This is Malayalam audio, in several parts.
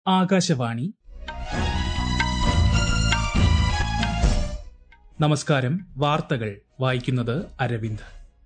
ആകാശവാണി നമസ്കാരം വാർത്തകൾ വായിക്കുന്നത് അരവിന്ദ്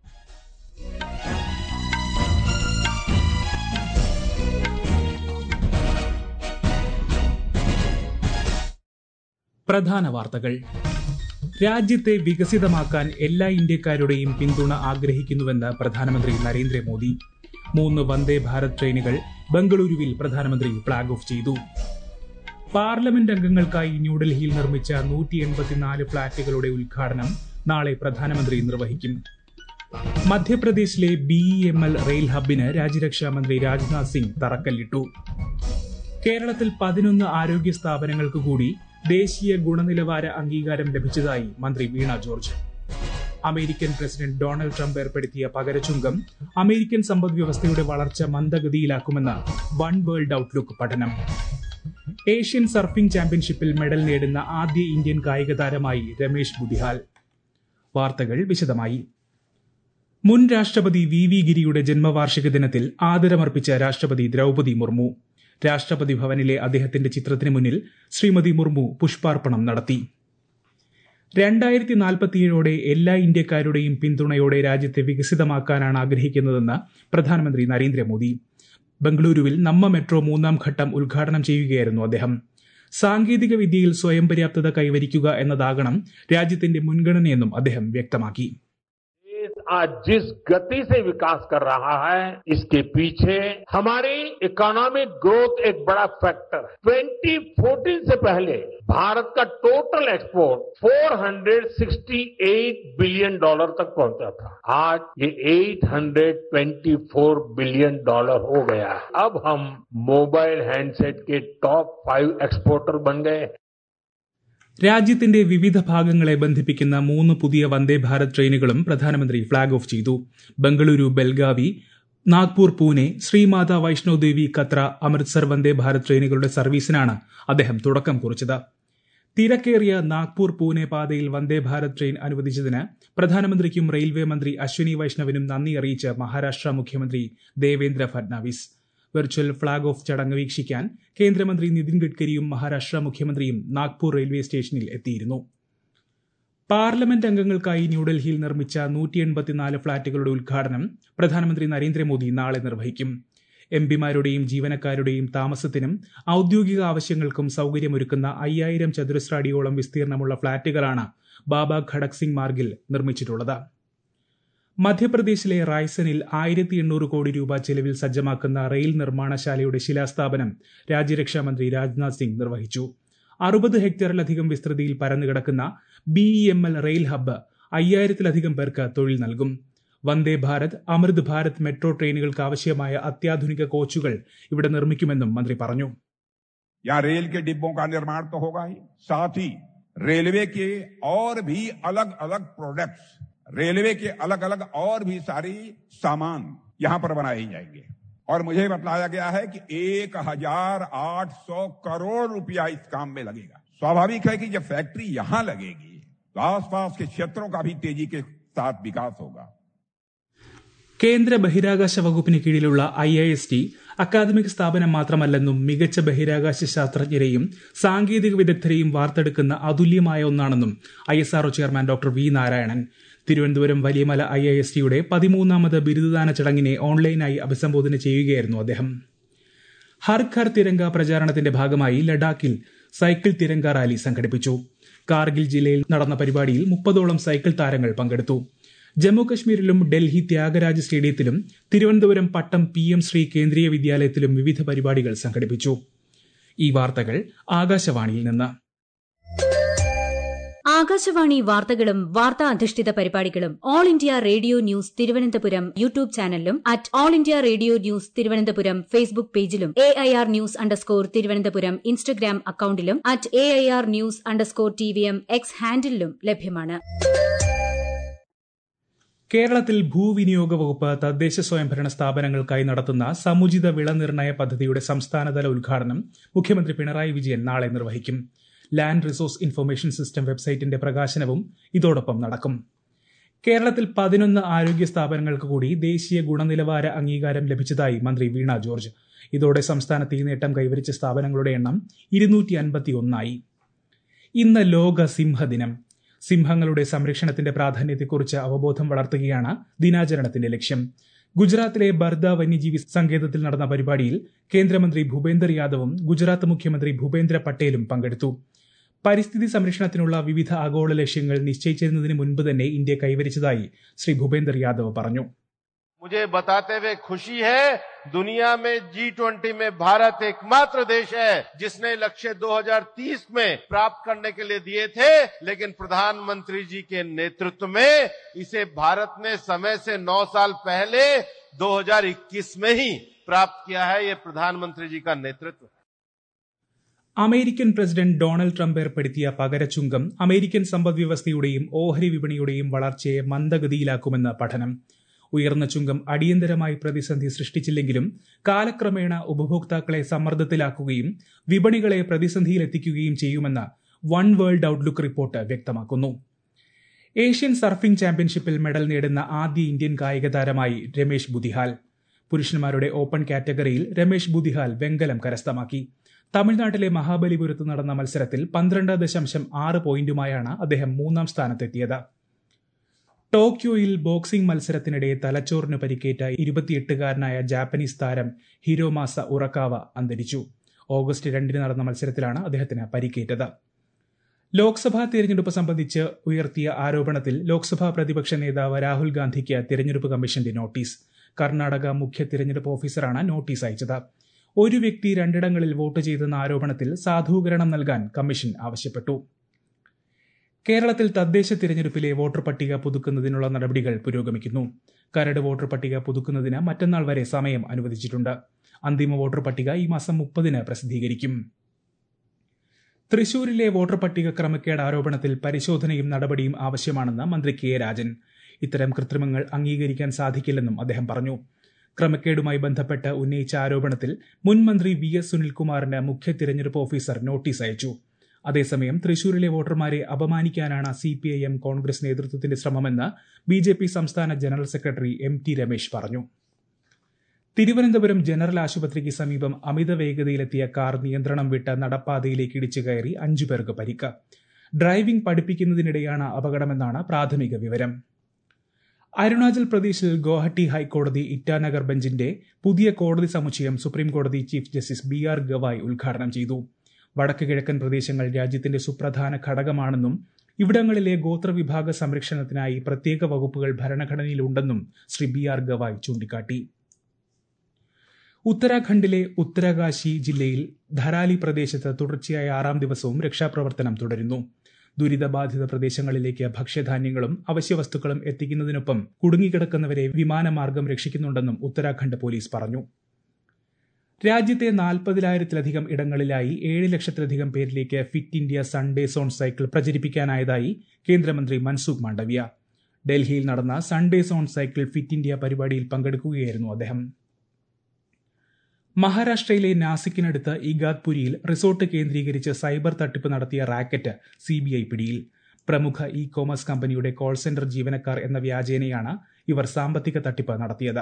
പ്രധാന വാർത്തകൾ രാജ്യത്തെ വികസിതമാക്കാൻ എല്ലാ ഇന്ത്യക്കാരുടെയും പിന്തുണ ആഗ്രഹിക്കുന്നുവെന്ന് പ്രധാനമന്ത്രി നരേന്ദ്രമോദി മൂന്ന് വന്ദേ ഭാരത് ട്രെയിനുകൾ ബംഗളൂരുവിൽ പ്രധാനമന്ത്രി ഫ്ളാഗ് ഓഫ് ചെയ്തു പാർലമെന്റ് അംഗങ്ങൾക്കായി ന്യൂഡൽഹിയിൽ നിർമ്മിച്ച നൂറ്റി എൺപത്തിനാല് ഫ്ളാറ്റുകളുടെ ഉദ്ഘാടനം നാളെ പ്രധാനമന്ത്രി നിർവഹിക്കും മധ്യപ്രദേശിലെ ബി എം എൽ റെയിൽ ഹബിന് രാജ്യരക്ഷാ മന്ത്രി രാജ്നാഥ് സിംഗ് തറക്കല്ലിട്ടു കേരളത്തിൽ പതിനൊന്ന് ആരോഗ്യ സ്ഥാപനങ്ങൾക്ക് കൂടി ദേശീയ ഗുണനിലവാര അംഗീകാരം ലഭിച്ചതായി മന്ത്രി Veena George American president Donald Trump ഏർപ്പെടുത്തിയ പകരച്ചുങ്കം അമേരിക്കൻ സമ്പദ് വ്യവസ്ഥയുടെ വളർച്ച മന്ദഗതിയിലാക്കുമെന്ന് വൺ വേൾഡ് ഔട്ട്ലുക്ക് പഠനം ഏഷ്യൻ സർഫിംഗ് ചാമ്പ്യൻഷിപ്പിൽ മെഡൽ നേടുന്ന ആദ്യ ഇന്ത്യൻ കായിക താരമായി രമേശ് ബുദിഹാൽ വാർത്തകൾ വിശദമായി മുൻ രാഷ്ട്രപതി വി വി ഗിരിയുടെ ജന്മവാർഷിക ദിനത്തിൽ ആദരമർപ്പിച്ച രാഷ്ട്രപതി ദ്രൗപതി മുർമു രാഷ്ട്രപതി ഭവനിലെ അദ്ദേഹത്തിന്റെ ചിത്രത്തിന് മുന്നിൽ ശ്രീമതി മുർമു പുഷ്പാർപ്പണം നടത്തി രണ്ടായിരത്തി നാൽപ്പത്തിയേഴോടെ എല്ലാ ഇന്ത്യക്കാരുടെയും പിന്തുണയോടെ രാജ്യത്തെ വികസിതമാക്കാനാണ് ആഗ്രഹിക്കുന്നതെന്ന് പ്രധാനമന്ത്രി നരേന്ദ്രമോദി ബംഗളൂരുവിൽ നമ്മ മെട്രോ മൂന്നാം ഘട്ടം ഉദ്ഘാടനം ചെയ്യുകയായിരുന്നു അദ്ദേഹം സാങ്കേതിക വിദ്യയിൽ സ്വയം പര്യാപ്തത കൈവരിക്കുക എന്നതാകണം രാജ്യത്തിന്റെ മുൻഗണനയെന്നും അദ്ദേഹം വ്യക്തമാക്കി देश आज जिस गति से विकास कर रहा है इसके पीछे हमारी इकोनॉमिक ग्रोथ एक बड़ा फैक्टर है 2014 से पहले भारत का टोटल एक्सपोर्ट 468 बिलियन डॉलर तक पहुंचा था आज ये 824 बिलियन डॉलर हो गया है अब हम मोबाइल हैंडसेट के टॉप फाइव एक्सपोर्टर बन गए हैं രാജ്യത്തിന്റെ വിവിധ ഭാഗങ്ങളെ ബന്ധിപ്പിക്കുന്ന മൂന്ന് പുതിയ വന്ദേ ഭാരത് ട്രെയിനുകളും പ്രധാനമന്ത്രി ഫ്ളാഗ് ഓഫ് ചെയ്തു ബംഗളൂരു ബെൽഗാവി നാഗ്പൂർ പൂനെ ശ്രീമാതാ വൈഷ്ണോദേവി കത്ര അമൃത്സർ വന്ദേ ഭാരത് ട്രെയിനുകളുടെ സർവീസിനാണ് അദ്ദേഹം തുടക്കം കുറിച്ചത് തിരക്കേറിയ നാഗ്പൂർ പൂനെ പാതയിൽ വന്ദേ ഭാരത് ട്രെയിൻ അനുവദിച്ചതിന് പ്രധാനമന്ത്രിക്കും റെയിൽവേ മന്ത്രി അശ്വനി വൈഷ്ണവിനും നന്ദി അറിയിച്ച് മഹാരാഷ്ട്ര മുഖ്യമന്ത്രി Devendra Fadnavis virtual flag off ചടങ്ങ് വീക്ഷിക്കാൻ കേന്ദ്രമന്ത്രി നിതിൻ ഗഡ്കരിയും മഹാരാഷ്ട്ര മുഖ്യമന്ത്രിയും നാഗ്പൂർ റെയിൽവേ സ്റ്റേഷനിൽ എത്തിയിരുന്നു പാർലമെന്റ് അംഗങ്ങൾക്കായി ന്യൂഡൽഹിയിൽ നിർമ്മിച്ച നൂറ്റി എൺപത്തിനാല് ഫ്ളാറ്റുകളുടെ ഉദ്ഘാടനം പ്രധാനമന്ത്രി നരേന്ദ്രമോദി നാളെ നിർവഹിക്കും എംപിമാരുടെയും ജീവനക്കാരുടെയും താമസത്തിനും ഔദ്യോഗിക ആവശ്യങ്ങൾക്കും സൌകര്യമൊരുക്കുന്ന അയ്യായിരം ചതുരശ്ര അടിയോളം വിസ്തീർണമുള്ള ഫ്ളാറ്റുകളാണ് ബാബ ഖടക് സിംഗ് മാർഗിൽ നിർമ്മിച്ചിട്ടുള്ളത് മധ്യപ്രദേശിലെ റായ്സനിൽ ആയിരത്തി എണ്ണൂറ് കോടി രൂപ ചെലവിൽ സജ്ജമാക്കുന്ന റെയിൽ നിർമ്മാണശാലയുടെ ശിലാസ്ഥാപനം രാജ്യരക്ഷാമന്ത്രി രാജ്നാഥ് സിംഗ് നിർവഹിച്ചു അറുപത് ഹെക്ടറിലധികം വിസ്തൃതിയിൽ പരന്നുകിടക്കുന്ന B M L rail hub അയ്യായിരത്തിലധികം പേർക്ക് തൊഴിൽ നൽകും വന്ദേ ഭാരത് അമൃത് ഭാരത് മെട്രോ ട്രെയിനുകൾക്ക് ആവശ്യമായ അത്യാധുനിക കോച്ചുകൾ ഇവിടെ നിർമ്മിക്കുമെന്നും മന്ത്രി പറഞ്ഞു यहाँ रेल के डिब्बों का निर्माण तो होगा ही साथ ही रेलवे के और भी अलग अलग प्रोडक्ट्स रेलवे के अलग अलग और भी सारी सामान यहां पर बनाए जाएंगे और मुझे बताया गया है कि एक हजार आठ सौ करोड़ रुपया इस काम में लगेगा स्वाभाविक है कि जब फैक्ट्री यहां लगेगी तो आसपास के क्षेत्रों का भी तेजी के साथ विकास होगा കേന്ദ്ര ബഹിരാകാശ വകുപ്പിന് കീഴിലുള്ള I I S T academic സ്ഥാപനം മാത്രമല്ലെന്നും മികച്ച ബഹിരാകാശ ശാസ്ത്രജ്ഞരെയും സാങ്കേതിക വിദഗ്ധരെയും വാർത്തെടുക്കുന്ന അതുല്യമായ ഒന്നാണെന്നും I S R O chairman doctor V Narayanan Thiruvananthapuram Valiyamala I I S ടിയുടെ പതിമൂന്നാമത് ബിരുദദാന ചടങ്ങിനെ ഓൺലൈനായി അഭിസംബോധന ചെയ്യുകയായിരുന്നു അദ്ദേഹം ഹർ ഘർ തിരങ്ക പ്രചാരണത്തിന്റെ ഭാഗമായി ലഡാക്കിൽ സൈക്കിൾ തിരങ്ക റാലി സംഘടിപ്പിച്ചു കാർഗിൽ ജില്ലയിൽ നടന്ന പരിപാടിയിൽ മുപ്പതോളം സൈക്കിൾ താരങ്ങൾ പങ്കെടുത്തു ജമ്മു കശ്മീരിലും ഡൽഹി ത്യാഗരാജ് സ്റ്റേഡിയത്തിലും തിരുവനന്തപുരം പട്ടം പി എം ശ്രീ കേന്ദ്രീയ വിദ്യാലയത്തിലും വിവിധ പരിപാടികൾ സംഘടിപ്പിച്ചു ഈ വാർത്തകൾ ആകാശവാണിയിൽ നിന്ന് ആകാശവാണി വാർത്തകളും വാർത്താ അധിഷ്ഠിത പരിപാടികളും All India Radio news Thiruvananthapuram YouTube ചാനലിലും at All India Radio news Thiruvananthapuram Facebook പേജിലും A I R news underscore Thiruvananthapuram Instagram അക്കൌണ്ടിലും at A I R news underscore T V M X ഹാൻഡിലും ലഭ്യമാണ് കേരളത്തിൽ ഭൂവിനിയോഗ വകുപ്പ് തദ്ദേശ സ്വയംഭരണ സ്ഥാപനങ്ങൾക്കായി നടത്തുന്ന സമുചിത വിളനിർണ്ണയ പദ്ധതിയുടെ സംസ്ഥാനതല ഉദ്ഘാടനം മുഖ്യമന്ത്രി പിണറായി വിജയൻ നാളെ നിർവഹിക്കും ലാൻഡ് റിസോഴ്സ് ഇൻഫർമേഷൻ സിസ്റ്റം വെബ്സൈറ്റിന്റെ പ്രകാശനവും ഇതോടൊപ്പം നടക്കും കേരളത്തിൽ പതിനൊന്ന് ആരോഗ്യ സ്ഥാപനങ്ങൾക്ക് കൂടി ദേശീയ ഗുണനിലവാര അംഗീകാരം ലഭിച്ചതായി മന്ത്രി വീണ ജോർജ് ഇതോടെ സംസ്ഥാനത്ത് ഈ നേട്ടം കൈവരിച്ച സ്ഥാപനങ്ങളുടെ എണ്ണം ഇരുന്നൂറ്റി അൻപത്തി ഒന്നായി ഇന്ന് ലോക സിംഹദിനം സിംഹങ്ങളുടെ സംരക്ഷണത്തിന്റെ പ്രാധാന്യത്തെക്കുറിച്ച് അവബോധം വളർത്തുകയാണ് ദിനാചരണത്തിന്റെ ലക്ഷ്യം ഗുജറാത്തിലെ ബർദ വന്യജീവി സങ്കേതത്തിൽ നടന്ന പരിപാടിയിൽ കേന്ദ്രമന്ത്രി ഭൂപേന്ദർ യാദവും ഗുജറാത്ത് മുഖ്യമന്ത്രി ഭൂപേന്ദ്ര പട്ടേലും പങ്കെടുത്തു പരിസ്ഥിതി സംരക്ഷണത്തിനുള്ള വിവിധ ആഗോള ലക്ഷ്യങ്ങൾ നിശ്ചയിച്ചിരുന്നതിന് മുൻപ് തന്നെ ഇന്ത്യ കൈവരിച്ചതായി ശ്രീ ഭൂപേന്ദർ യാദവ് പറഞ്ഞു मुझे बताते हुए खुशी है दुनिया में जी ट्वेंटी में भारत एकमात्र देश है जिसने लक्ष्य 2030 में प्राप्त करने के लिए दिए थे लेकिन प्रधानमंत्री जी के नेतृत्व में इसे भारत ने समय से नौ साल पहले 2021 में ही प्राप्त किया है ये प्रधानमंत्री जी का नेतृत्व അമേരിക്കൻ പ്രസിഡന്റ് ഡൊണാൾഡ് ട്രംപ് ഏർപ്പെടുത്തിയ പകരച്ചുങ്കം അമേരിക്കൻ സമ്പദ്വ്യവസ്ഥയുടെയും ഓഹരി വിപണിയുടെയും വളർച്ചയെ മന്ദഗതിയിലാക്കുമെന്ന് പഠനം ഉയർന്ന ചുങ്കം അടിയന്തരമായി പ്രതിസന്ധി സൃഷ്ടിച്ചില്ലെങ്കിലും കാലക്രമേണ ഉപഭോക്താക്കളെ സമ്മർദ്ദത്തിലാക്കുകയും വിപണികളെ പ്രതിസന്ധിയിലെത്തിക്കുകയും ചെയ്യുമെന്ന് വൺ വേൾഡ് ഔട്ട്ലുക്ക് റിപ്പോർട്ട് വ്യക്തമാക്കുന്നു ഏഷ്യൻ സർഫിംഗ് ചാമ്പ്യൻഷിപ്പിൽ മെഡൽ നേടുന്ന ആദ്യ ഇന്ത്യൻ കായിക താരമായി രമേശ് ബുദിഹാൽ പുരുഷന്മാരുടെ ഓപ്പൺ കാറ്റഗറിയിൽ രമേശ് ബുദിഹാൽ വെങ്കലം കരസ്ഥമാക്കി തമിഴ്നാട്ടിലെ മഹാബലിപുരത്ത് നടന്ന മത്സരത്തിൽ പന്ത്രണ്ട് ദശാംശം ആറ് പോയിന്റുമായാണ് അദ്ദേഹം മൂന്നാം സ്ഥാനത്തെത്തിയത് ടോക്കിയോയിൽ ബോക്സിംഗ് മത്സരത്തിനിടെ തലച്ചോറിന് പരിക്കേറ്റ ഇരുപത്തിയെട്ടുകാരനായ ജാപ്പനീസ് താരം ഹിരോമാസ ഉറക്കാവ അന്തരിച്ചു ഓഗസ്റ്റ് രണ്ടിന് നടന്ന മത്സരത്തിലാണ് അദ്ദേഹത്തിന് പരിക്കേറ്റത് ലോക്സഭാ തിരഞ്ഞെടുപ്പ് സംബന്ധിച്ച് ഉയർത്തിയ ആരോപണത്തിൽ ലോക്സഭാ പ്രതിപക്ഷ നേതാവ് രാഹുൽ ഗാന്ധിക്ക് തിരഞ്ഞെടുപ്പ് കമ്മീഷന്റെ നോട്ടീസ് കർണാടക മുഖ്യ തിരഞ്ഞെടുപ്പ് ഓഫീസറാണ് നോട്ടീസ് അയച്ചത് ഒരു വ്യക്തി രണ്ടിടങ്ങളിൽ വോട്ട് ചെയ്തെന്ന ആരോപണത്തിൽ സാധൂകരണം നൽകാൻ കമ്മീഷൻ ആവശ്യപ്പെട്ടു കേരളത്തിൽ തദ്ദേശ തിരഞ്ഞെടുപ്പിലെ വോട്ടർ പട്ടിക പുതുക്കുന്നതിനുള്ള നടപടികൾ പുരോഗമിക്കുന്നു കരട് വോട്ടർ പട്ടിക പുതുക്കുന്നതിന് മറ്റന്നാൾ വരെ സമയം അനുവദിച്ചിട്ടുണ്ട് അന്തിമ വോട്ടർ പട്ടിക ഈ മാസം മുപ്പതിന് പ്രസിദ്ധീകരിക്കും തൃശൂരിലെ വോട്ടർ പട്ടിക ക്രമക്കേട് ആരോപണത്തിൽ പരിശോധനയും നടപടിയും ആവശ്യമാണെന്ന് മന്ത്രി കെ രാജൻ ഇത്തരം കൃത്രിമങ്ങൾ അംഗീകരിക്കാൻ സാധിക്കില്ലെന്നും അദ്ദേഹം പറഞ്ഞു ക്രമക്കേടുമായി ബന്ധപ്പെട്ട് ഉന്നയിച്ച ആരോപണത്തിൽ മുൻ മന്ത്രി വി എസ് സുനിൽകുമാറിന് മുഖ്യ തിരഞ്ഞെടുപ്പ് ഓഫീസർ നോട്ടീസ് അയച്ചു അതേസമയം തൃശൂരിലെ വോട്ടർമാരെ അപമാനിക്കാനാണ് C P I M Congress നേതൃത്വത്തിന്റെ ശ്രമമെന്ന് ബി ജെ പി സംസ്ഥാന general secretary M T Ramesh പറഞ്ഞു തിരുവനന്തപുരം ജനറൽ ആശുപത്രിക്ക് സമീപം അമിത വേഗതയിലെത്തിയ കാർ നിയന്ത്രണം വിട്ട് നടപ്പാതയിലേക്ക് ഇടിച്ചു കയറി അഞ്ചു പേർക്ക് പരിക്ക് ഡ്രൈവിംഗ് പഠിപ്പിക്കുന്നതിനിടെയാണ് അപകടമെന്നാണ് പ്രാഥമിക വിവരം അരുണാചൽ പ്രദേശിൽ ഗോഹട്ടി ഹൈക്കോടതി ഇറ്റാനഗർ ബെഞ്ചിന്റെ പുതിയ കോടതി സമുച്ചയം സുപ്രീം കോടതി chief justice B R Gavai ഉദ്ഘാടനം ചെയ്തു വടക്ക് കിഴക്കൻ പ്രദേശങ്ങൾ രാജ്യത്തിന്റെ സുപ്രധാന ഘടകമാണെന്നും ഇവിടങ്ങളിലെ ഗോത്രവിഭാഗ സംരക്ഷണത്തിനായി പ്രത്യേക വകുപ്പുകൾ ഭരണഘടനയിലുണ്ടെന്നും ശ്രീ ബി ആർ ഗവായ് ചൂണ്ടിക്കാട്ടി ഉത്തരാഖണ്ഡിലെ ഉത്തരകാശി ജില്ലയിൽ ധരാലി പ്രദേശത്ത് തുടർച്ചയായ ആറാം ദിവസവും രക്ഷാപ്രവർത്തനം തുടരുന്നു ദുരിതബാധിത പ്രദേശങ്ങളിലേക്ക് ഭക്ഷ്യധാന്യങ്ങളും അവശ്യവസ്തുക്കളും എത്തിക്കുന്നതിനൊപ്പം കുടുങ്ങിക്കിടക്കുന്നവരെ വിമാനമാർഗം രക്ഷിക്കുന്നുണ്ടെന്നും ഉത്തരാഖണ്ഡ് പോലീസ് പറഞ്ഞു രാജ്യത്തെ നാൽപ്പതിനായിരത്തിലധികം ഇടങ്ങളിലായി ഏഴ് ലക്ഷത്തിലധികം പേരിലേക്ക് fit India Sunday zone cycle പ്രചരിപ്പിക്കാനായതായി കേന്ദ്രമന്ത്രി മൻസുഖ് മാണ്ഡവ്യ ഡൽഹിയിൽ നടന്ന Sunday zone cycle fit India പരിപാടിയിൽ പങ്കെടുക്കുകയായിരുന്നു അദ്ദേഹം മഹാരാഷ്ട്രയിലെ നാസിക്കിനടുത്ത് ഇഗാദ്പുരിയിൽ റിസോർട്ട് കേന്ദ്രീകരിച്ച് സൈബർ തട്ടിപ്പ് നടത്തിയ റാക്കറ്റ് സിബിഐ പിടിയിൽ പ്രമുഖ ഇ കോമേഴ്സ് കമ്പനിയുടെ കോൾ സെന്റർ ജീവനക്കാർ എന്ന വ്യാജേനയാണ് ഇവർ സാമ്പത്തിക തട്ടിപ്പ് നടത്തിയത്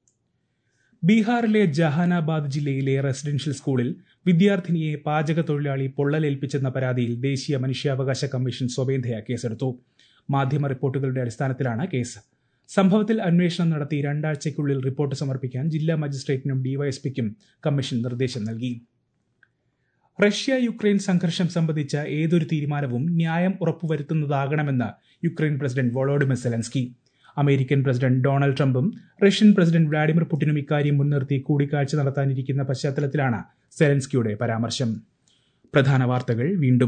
ബീഹാറിലെ ജഹാനാബാദ് ജില്ലയിലെ റെസിഡൻഷ്യൽ സ്കൂളിൽ വിദ്യാർത്ഥിനിയെ പാചക തൊഴിലാളി പൊള്ളലേൽപ്പിച്ചെന്ന പരാതിയിൽ ദേശീയ മനുഷ്യാവകാശ കമ്മീഷൻ സ്വമേധയാ കേസെടുത്തു മാധ്യമ റിപ്പോർട്ടുകളുടെ അടിസ്ഥാനത്തിലാണ് കേസ് സംഭവത്തിൽ അന്വേഷണം നടത്തി രണ്ടാഴ്ചയ്ക്കുള്ളിൽ റിപ്പോർട്ട് സമർപ്പിക്കാൻ ജില്ലാ മജിസ്ട്രേറ്റിനും ഡിവൈഎസ്പിക്കും കമ്മീഷൻ നിർദ്ദേശം നൽകി റഷ്യ യുക്രൈൻ സംഘർഷം സംബന്ധിച്ച ഏതൊരു തീരുമാനവും ന്യായം ഉറപ്പുവരുത്തുന്നതാകണമെന്ന് Ukraine president Volodymyr Zelensky American president Donald ട്രംപും റഷ്യൻ പ്രസിഡന്റ് വ്ളാഡിമിർ പുടിനും ഇക്കാര്യം മുൻനിർത്തി കൂടിക്കാഴ്ച നടത്താനിരിക്കുന്ന പശ്ചാത്തലത്തിലാണ് സെലൻസ്കിയുടെ പരാമർശം പ്രധാന വാർത്തകൾ വീണ്ടും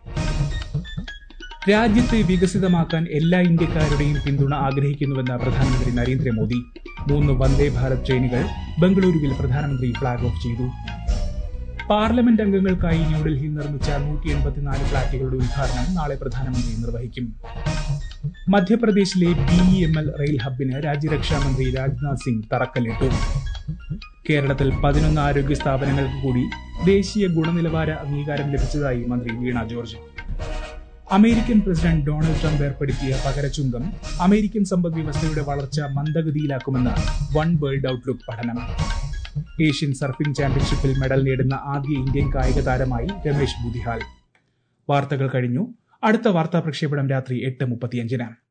രാജ്യത്തെ വികസിതമാക്കാൻ എല്ലാ ഇന്ത്യക്കാരുടെയും പിന്തുണ ആഗ്രഹിക്കുന്നുവെന്ന് പ്രധാനമന്ത്രി നരേന്ദ്രമോദി മൂന്ന് വന്ദേ ഭാരത് ട്രെയിനുകൾ ബംഗളൂരുവിൽ പ്രധാനമന്ത്രി ഫ്ളാഗ് ഓഫ് ചെയ്തു പാർലമെന്റ് അംഗങ്ങൾക്കായി ന്യൂഡൽഹിയിൽ നിർമ്മിച്ച നൂറ്റി എൺപത്തിനാല് ഫ്ളാറ്റുകളുടെ ഉദ്ഘാടനം നാളെ പ്രധാനമന്ത്രി നിർവഹിക്കും മധ്യപ്രദേശിലെ B E M L rail ഹബിന് രാജ്യരക്ഷാമന്ത്രി രാജ്നാഥ് സിംഗ് തറക്കല്ലിട്ടു കേരളത്തിൽ പതിനൊന്ന് ആരോഗ്യ സ്ഥാപനങ്ങൾക്ക് കൂടി ദേശീയ ഗുണനിലവാര അംഗീകാരം ലഭിച്ചതായി മന്ത്രി Veena George American president Donald Trump ഏർപ്പെടുത്തിയ പകരച്ചുങ്കം അമേരിക്കൻ സമ്പദ് വ്യവസ്ഥയുടെ വളർച്ച മന്ദഗതിയിലാക്കുമെന്ന് വൺ വേൾഡ് ഔട്ട്ലുക്ക് പഠനം ഏഷ്യൻ സർഫിംഗ് ചാമ്പ്യൻഷിപ്പിൽ മെഡൽ നേടുന്ന ആദ്യ ഇന്ത്യൻ കായിക താരമായി രമേശ് ബുദിഹാൽ വാർത്തകൾ കഴിഞ്ഞു അടുത്ത വാർത്താ പ്രക്ഷേപണം രാത്രി എട്ട് മുപ്പത്തിയഞ്ചിന്